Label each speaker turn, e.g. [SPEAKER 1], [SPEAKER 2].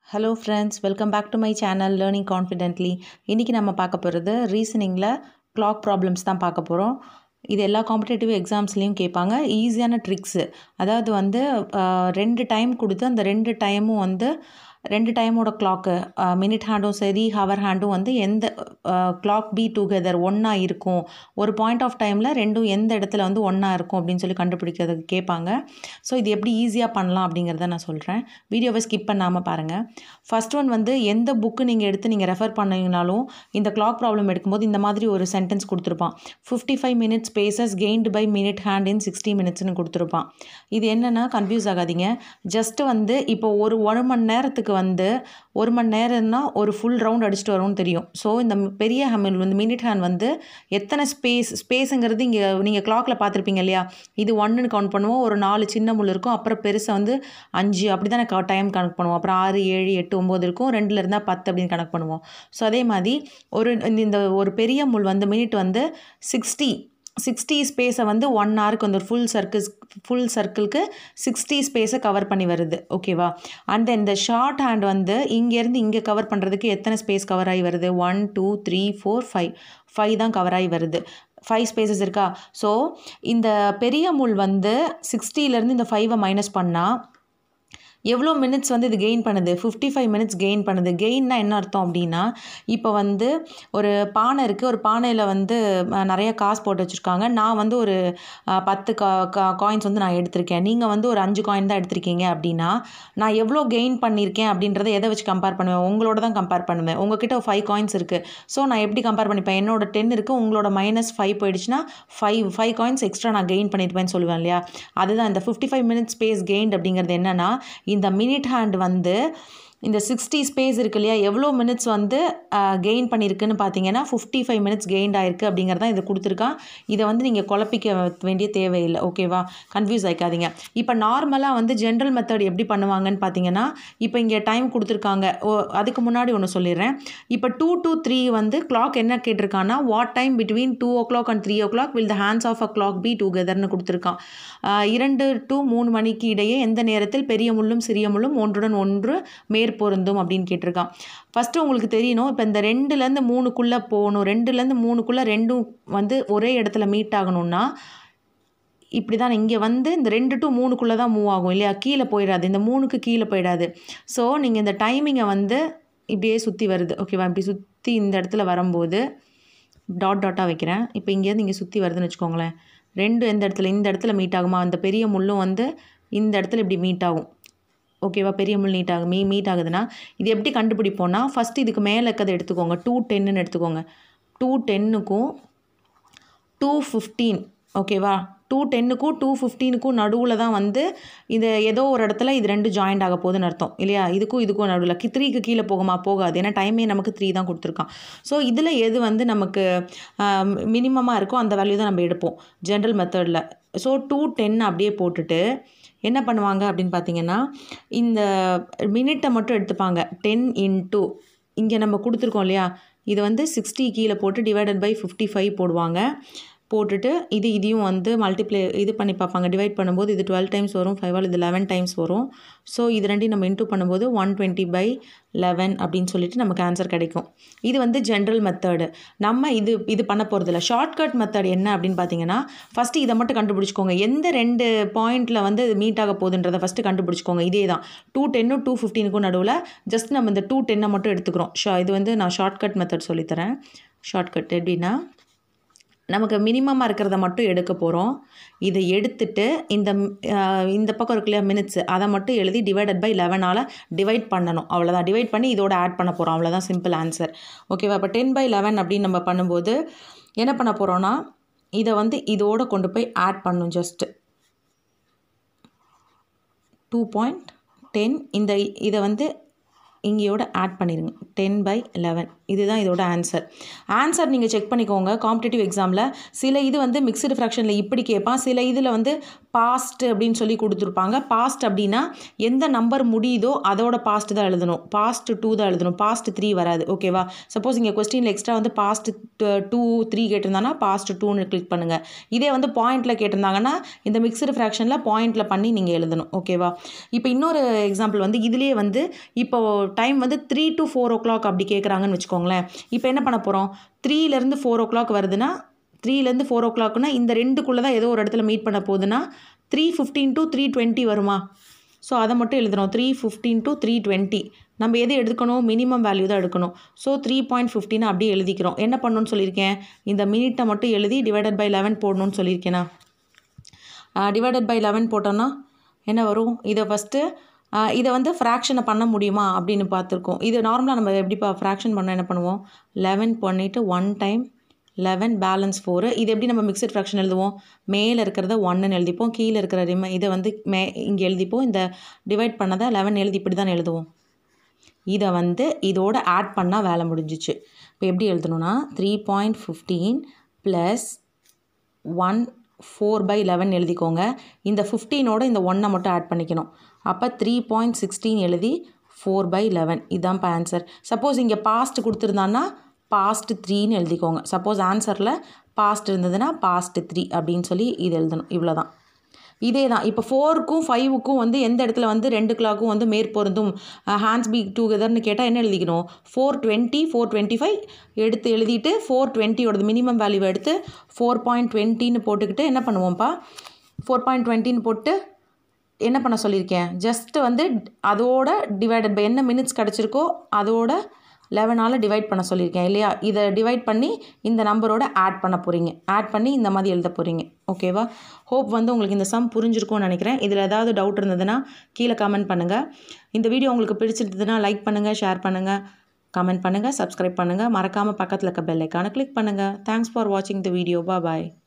[SPEAKER 1] hello friends welcome back to my channel learning confidently இன்றைக்கி நம்ம பார்க்க போகிறது ரீசனிங்கில் கிளாக் ப்ராப்ளம்ஸ் தான் பார்க்க போகிறோம் இது எல்லா காம்படேட்டிவ் எக்ஸாம்ஸ்லேயும் கேட்பாங்க ஈஸியான ட்ரிக்ஸு அதாவது வந்து ஆஹ், ரெண்டு டைம் கொடுத்து அந்த ரெண்டு டைமும் வந்து ரெண்டு டைமோட கிளாக்கு மினிட் ஹேண்டும் சரி ஹவர் ஹேண்டும் வந்து எந்த கிளாக் பி டுகெதர் ஒன்றா இருக்கும் ஒரு பாயிண்ட் ஆஃப் டைமில் ரெண்டும் எந்த இடத்துல வந்து ஒன்றா இருக்கும் அப்படின்னு சொல்லி கண்டுபிடிக்கிறதுக்கு கேட்பாங்க ஸோ இது எப்படி ஈஸியாக பண்ணலாம் அப்படிங்கிறத நான் சொல்கிறேன் வீடியோவை ஸ்கிப் பண்ணாமல் பாருங்கள் ஃபர்ஸ்ட் ஒன் வந்து எந்த புக்கு நீங்கள் எடுத்து நீங்கள் ரெஃபர் பண்ணீங்கனாலும் இந்த கிளாக் ப்ராப்ளம் எடுக்கும்போது இந்த மாதிரி ஒரு சென்டென்ஸ் கொடுத்துருப்பான் fifty five minutes spaces gained by minute hand in sixty மினிட்ஸ்னு கொடுத்துருப்பான் இது என்னென்னா கன்ஃபியூஸ் ஆகாதீங்க ஜஸ்ட் வந்து இப்போ ஒரு ஒரு மணி நேரத்துக்கு வந்து ஒரு மணி நேரம்னா ஒரு ஃபுல் ரவுண்ட் அடிச்சுட்டு வரும்னு தெரியும் ஸோ இந்த பெரிய ஹேமில் வந்து மினிட் ஹேண்ட் வந்து எத்தனை ஸ்பேஸ் ஸ்பேஸுங்கிறது இங்கே நீங்கள் கிளாக்கில் பார்த்துருப்பீங்க இல்லையா இது ஒன்றுன்னு கவுண்ட் பண்ணுவோம் ஒரு நாலு சின்ன முள் இருக்கும் அப்புறம் பெருசாக வந்து அஞ்சு அப்படி தானே டைம் கணக்கு பண்ணுவோம் அப்புறம் ஆறு ஏழு எட்டு ஒம்பது இருக்கும் ரெண்டில் இருந்தால் பத்து அப்படின்னு கணக்கு பண்ணுவோம் ஸோ அதே மாதிரி ஒரு இந்த- இந்த ஒரு பெரிய முள் வந்து மினிட் வந்து சிக்ஸ்டி சிக்ஸ்டி ஸ்பேஸை வந்து ஒன் ஹவருக்கு வந்து ஃபுல் சர்க்கிள்ஸ் ஃபுல் சர்க்கிள்க்கு சிக்ஸ்டி ஸ்பேஸை கவர் பண்ணி வருது ஓகேவா அண்ட் இந்த ஷார்ட் ஹேண்ட் வந்து இங்கேருந்து இங்கே கவர் பண்ணுறதுக்கு எத்தனை ஸ்பேஸ் கவர் ஆகி வருது one two three four five five தான் கவர் ஆகி வருது ஃபைவ் ஸ்பேசஸ் இருக்கா ஸோ இந்த பெரிய முள் வந்து சிக்ஸ்டியிலேருந்து இந்த ஃபைவை மைனஸ் பண்ணால் எவ்வளோ மினிட்ஸ் வந்து இது கெயின் பண்ணுது ஃபிஃப்டி ஃபைவ் மினிட்ஸ் கெயின் பண்ணுது கெயின்னா என்ன அர்த்தம் அப்படின்னா இப்போ வந்து ஒரு பானை இருக்குது ஒரு பானையில் வந்து அஹ், நிறைய காசு போட்டு வச்சுருக்காங்க நான் வந்து ஒரு அஹ், பத்து காயின்ஸ் வந்து நான் எடுத்திருக்கேன் நீங்கள் வந்து ஒரு அஞ்சு காயின் தான் எடுத்திருக்கீங்க அப்படின்னா நான் எவ்வளோ கெயின் பண்ணியிருக்கேன் அப்படின்றத எதை வச்சு கம்பேர் பண்ணுவேன் உங்களோட தான் கம்பேர் பண்ணுவேன் உங்ககிட்ட ஃபைவ் காயின்ஸ் இருக்குது ஸோ நான் எப்படி கம்பேர் பண்ணிப்பேன் என்னோட டென் இருக்குது உங்களோட மைனஸ் ஃபைவ் போயிடுச்சுன்னா ஃபைவ் ஃபைவ் காயின்ஸ் எக்ஸ்ட்ரா நான் கெயின் பண்ணியிருப்பேன்னு சொல்லுவேன் இல்லையா அதுதான் இந்த fifty five minutes space gained அப்படிங்கிறது என்னன்னா இந்த மினிட் ஹேண்ட் வந்து இந்த சிக்ஸ்டி ஸ்பேஸ் இருக்கு இல்லையா எவ்வளோ மினிட்ஸ் வந்து கெயின் பண்ணியிருக்குன்னு பார்த்தீங்கன்னா ஃபிஃப்டி ஃபைவ் மினிட்ஸ் கெயின்ட் ஆயிருக்கு அப்படிங்கிறதான் இது கொடுத்துருக்கான் இதை வந்து நீங்கள் குழப்பிக்க வேண்டிய தேவையில்லை ஓகேவா கன்ஃபியூஸ் ஆயிக்காதீங்க இப்போ நார்மலாக வந்து ஜென்ரல் மெத்தட் எப்படி பண்ணுவாங்கன்னு பார்த்தீங்கன்னா இப்போ இங்கே டைம் கொடுத்துருக்காங்க ஓ அதுக்கு முன்னாடி ஒன்று சொல்லிடுறேன் இப்போ டூ to த்ரீ வந்து கிளாக் என்ன கேட்டிருக்கான்னா what time between two o'clock and three o'clock will the hands of a clock be டுகெதர்னு கொடுத்துருக்கான் ஆஹ் இரண்டு டு மூணு மணிக்கு இடையே எந்த நேரத்தில் பெரிய முள்ளும் சிறிய முள்ளும் ஒன்றுடன் ஒன்று மேற்பொருந்தும் அப்படின்னு கேட்டிருக்கான் ஃபஸ்ட்டு உங்களுக்கு தெரியணும் இப்போ இந்த ரெண்டுலேருந்து மூணுக்குள்ளே போகணும் ரெண்டுலேருந்து மூணுக்குள்ளே ரெண்டும் வந்து ஒரே இடத்துல மீட் ஆகணும்னா இப்படி தான் இங்கே வந்து இந்த ரெண்டு டு மூணுக்குள்ளே தான் மூவ் ஆகும் இல்லையா கீழே போயிடாது இந்த மூணுக்கு கீழே போயிடாது ஸோ நீங்கள் இந்த டைமிங்கை வந்து இப்படியே சுற்றி வருது ஓகேவா இப்படி சுற்றி இந்த இடத்துல வரும்போது டாட் டாட்டாக வைக்கிறேன் இப்போ இங்கேருந்து இங்கே சுற்றி வருதுன்னு வச்சுக்கோங்களேன் ரெண்டு எந்த இடத்துல இந்த இடத்துல மீட் ஆகுமா அந்த பெரிய முள்ளும் வந்து இந்த இடத்துல இப்படி மீட் ஆகும் ஓகேவா பெரிய முள் நீட் ஆகும் மீ மீட் ஆகுதுன்னா இது எப்படி கண்டுபிடிப்போம்னா ஃபஸ்ட்டு இதுக்கு மேலே இருக்கிறத எடுத்துக்கோங்க டூ டென்னு எடுத்துக்கோங்க டூ டென்னுக்கும் டூ ஃபிஃப்டீன் ஓகேவா டூ டென்னுக்கும் டூ ஃபிஃப்டீனுக்கும் நடுவில் தான் வந்து இது ஏதோ ஒரு இடத்துல இது ரெண்டு ஜாயிண்ட் ஆக போகுதுன்னு அர்த்தம் இல்லையா இதுக்கும் இதுக்கும் நடுவில் கி த்ரீக்கு கீழே போகுமா போகாது ஏன்னா டைமே நமக்கு த்ரீ தான் கொடுத்துருக்கான் ஸோ இதில் எது வந்து நமக்கு மினிமமாக இருக்கோ அந்த வேல்யூ தான் நம்ம எடுப்போம் ஜென்ரல் மெத்தடில் ஸோ டூ டென் அப்படியே போட்டுட்டு என்ன பண்ணுவாங்க அப்படின்னு பார்த்தீங்கன்னா இந்த மினிட்டை மட்டும் எடுத்துப்பாங்க டென் இன்ட்டு இங்கே நம்ம கொடுத்துருக்கோம் இல்லையா இது வந்து சிக்ஸ்டி கீழே போட்டு டிவைடட் பை ஃபிஃப்டி ஃபைவ் போடுவாங்க போட்டுட்டு இது இதையும் வந்து மல்டிப்ளை இது பண்ணி பார்ப்பாங்க டிவைட் பண்ணும்போது இது டுவெல் டைம்ஸ் வரும் ஃபைவால் இது லெவன் டைம்ஸ் வரும் ஸோ இது ரெண்டையும் நம்ம இன்டூ பண்ணும்போது ஒன் டுவெண்ட்டி பை லெவன் அப்படின்னு சொல்லிட்டு நமக்கு ஆன்சர் கிடைக்கும் இது வந்து ஜென்ரல் மெத்தடு நம்ம இது இது பண்ண போகிறதில்ல ஷார்ட்கட் மெத்தட் என்ன அப்படின்னு பார்த்தீங்கன்னா ஃபஸ்ட்டு இதை மட்டும் கண்டுபிடிச்சிக்கோங்க எந்த ரெண்டு பாயிண்டில் வந்து மீட் ஆக போகுதுன்றதை ஃபஸ்ட்டு கண்டுபிடிச்சிக்கோங்க இதே தான் டூ டென்னும் டூ ஃபிஃப்டீனுக்கும் நடுவில் ஜஸ்ட் நம்ம இந்த டூ டென்னை மட்டும் எடுத்துக்கிறோம் ஷா இது வந்து நான் ஷார்ட்கட் மெத்தட் சொல்லித்தரேன் ஷார்ட்கட் எப்படின்னா நமக்கு மினிமமாக இருக்கிறத மட்டும் எடுக்க போகிறோம் இதை எடுத்துட்டு இந்த அஹ், இந்த பக்கம் இருக்கு இல்லையா மினிட்ஸ் அதை மட்டும் எழுதி டிவைடட் பை லெவனால் டிவைட் பண்ணணும் அவ்வளோதான் டிவைட் பண்ணி இதோட ஆட் பண்ண போகிறோம் அவ்வளோதான் சிம்பிள் ஆன்சர் ஓகேவா இப்போ டென் பை லெவன் அப்படின்னு நம்ம பண்ணும்போது என்ன பண்ண போகிறோன்னா இதை வந்து இதோட கொண்டு போய் ஆட் பண்ணும் ஜஸ்ட்டு டூ பாயிண்ட் டென் இந்த இதை வந்து இங்கேயோட ஆட் பண்ணிடுங்க டென் பை லெவன் இதுதான் இதோட ஆன்சர் ஆன்சர் நீங்கள் செக் பண்ணிக்கோங்க காம்படிட்டிவ் எக்ஸாமில் சில இது வந்து மிக்சடு ஃப்ராக்ஷனில் இப்படி கேட்பான் சில இதில் வந்து பாஸ்ட் அப்படின்னு சொல்லி கொடுத்துருப்பாங்க பாஸ்ட் அப்படின்னா எந்த நம்பர் முடியுதோ அதோட பாஸ்ட் தான் எழுதணும் பாஸ்ட் டூ தான் எழுதணும் பாஸ்ட் த்ரீ வராது ஓகேவா சப்போஸ் இங்கே கொஸ்டினில் எக்ஸ்ட்ரா வந்து பாஸ்ட் டூ த்ரீ கேட்டிருந்தாங்கன்னா பாஸ்ட் டூன்னு கிளிக் பண்ணுங்கள் இதே வந்து பாயிண்டில் கேட்டிருந்தாங்கன்னா இந்த மிக்சடு ஃப்ராக்ஷனில் பாயிண்டில் பண்ணி நீங்கள் எழுதணும் ஓகேவா இப்போ இன்னொரு எக்ஸாம்பிள் வந்து இதுலேயே வந்து இப்போ டைம் வந்து three to four o'clock அப்படி கேட்குறாங்கன்னு வச்சுக்கோங்களேன் இப்போ என்ன பண்ண போகிறோம் த்ரீலேருந்து ஃபோர் ஓ கிளாக் வருதுன்னா த்ரீலேருந்து ஃபோர் ஓ கிளாக்னா இந்த ரெண்டுக்குள்ளே தான் ஏதோ ஒரு இடத்துல மீட் பண்ண போகுதுன்னா three fifteen to three twenty வருமா ஸோ அதை மட்டும் எழுதுறோம் three fifteen to three twenty நம்ம எது எடுக்கணும் மினிமம் வேல்யூ தான் எடுக்கணும் ஸோ த்ரீ பாயிண்ட் ஃபிஃப்டின் அப்படியே எழுதிக்கிறோம் என்ன பண்ணணும்னு சொல்லியிருக்கேன் இந்த மினிட்டை மட்டும் எழுதி டிவைடட் பை லெவன் போடணும்னு சொல்லியிருக்கேனா டிவைடட் பை லெவன் போட்டோன்னா என்ன வரும் இதை ஃபஸ்ட்டு இதை வந்து ஃப்ராக்ஷனை பண்ண முடியுமா அப்படின்னு பார்த்துருக்கோம் இது நார்மலாக நம்ம எப்படிப்பா ஃப்ராக்ஷன் பண்ண என்ன பண்ணுவோம் லெவன் பண்ணிவிட்டு one time eleven balance four இது எப்படி நம்ம மிக்சட் ஃப்ராக்ஷன் எழுதுவோம் மேலே இருக்கிறத ஒன்றுன்னு எழுதிப்போம் கீழே இருக்கிற ரிம இதை வந்து மே இங்கே எழுதிப்போம் இந்த டிவைட் பண்ணதை லெவன் எழுதி இப்படி தான் எழுதுவோம் இதை வந்து இதோட ஆட் பண்ணால் வேலை முடிஞ்சிச்சு இப்போ எப்படி எழுதணும்னா three point fifteen plus one four by eleven எழுதிக்கோங்க இந்த ஃபிஃப்டீனோட இந்த ஒன்னை மட்டும் ஆட் பண்ணிக்கணும் அப்போ த்ரீ பாயிண்ட் சிக்ஸ்டீன் எழுதி ஃபோர் பை லெவன் இதுதான் இப்போ ஆன்சர் சப்போஸ் இங்கே பாஸ்ட் கொடுத்துருந்தான்னா பாஸ்ட் த்ரீன்னு எழுதிக்கோங்க சப்போஸ் ஆன்சரில் பாஸ்ட் இருந்ததுன்னா பாஸ்ட் த்ரீ அப்படின்னு சொல்லி இது எழுதணும் இவ்வளோ தான் இதே தான் இப்போ ஃபோருக்கும் ஃபைவுக்கும் வந்து எந்த இடத்துல வந்து ரெண்டு கிளாக்கும் வந்து மேற்பொருந்தும் ஹேண்ட்ஸ் பீக் டுகெதர்னு கேட்டால் என்ன எழுதிக்கணும் four twenty four twenty five எடுத்து எழுதிட்டு ஃபோர் டுவெண்ட்டியோடது மினிமம் வேல்யூவை எடுத்து ஃபோர் பாயிண்ட் டுவெண்ட்டின்னு போட்டுக்கிட்டு என்ன பண்ணுவோம்ப்பா ஃபோர் பாயிண்ட் டுவெண்ட்டின்னு போட்டு என்ன பண்ண சொல்லியிருக்கேன் ஜஸ்ட்டு வந்து அதோட டிவைடட் பை என்ன மினிட்ஸ் கிடச்சிருக்கோ அதோட லெவனால் டிவைட் பண்ண சொல்லியிருக்கேன் இல்லையா இதை டிவைட் பண்ணி இந்த நம்பரோட ஆட் பண்ண போகிறீங்க ஆட் பண்ணி இந்த மாதிரி எழுத போகிறீங்க ஓகேவா ஹோப் வந்து உங்களுக்கு இந்த சம் புரிஞ்சிருக்கும்னு நினைக்கிறேன் இதில் ஏதாவது டவுட் இருந்ததுன்னா கீழே கமெண்ட் பண்ணுங்கள் இந்த வீடியோ உங்களுக்கு பிடிச்சிருந்ததுன்னா லைக் பண்ணுங்கள் ஷேர் பண்ணுங்கள் கமெண்ட் பண்ணுங்கள் சப்ஸ்கிரைப் பண்ணுங்கள் மறக்காமல் பக்கத்தில் இருக்க பெல் ஐக்கானை கிளிக் பண்ணுங்கள் தேங்க்ஸ் ஃபார் வாட்சிங் த வீடியோ பா பாய்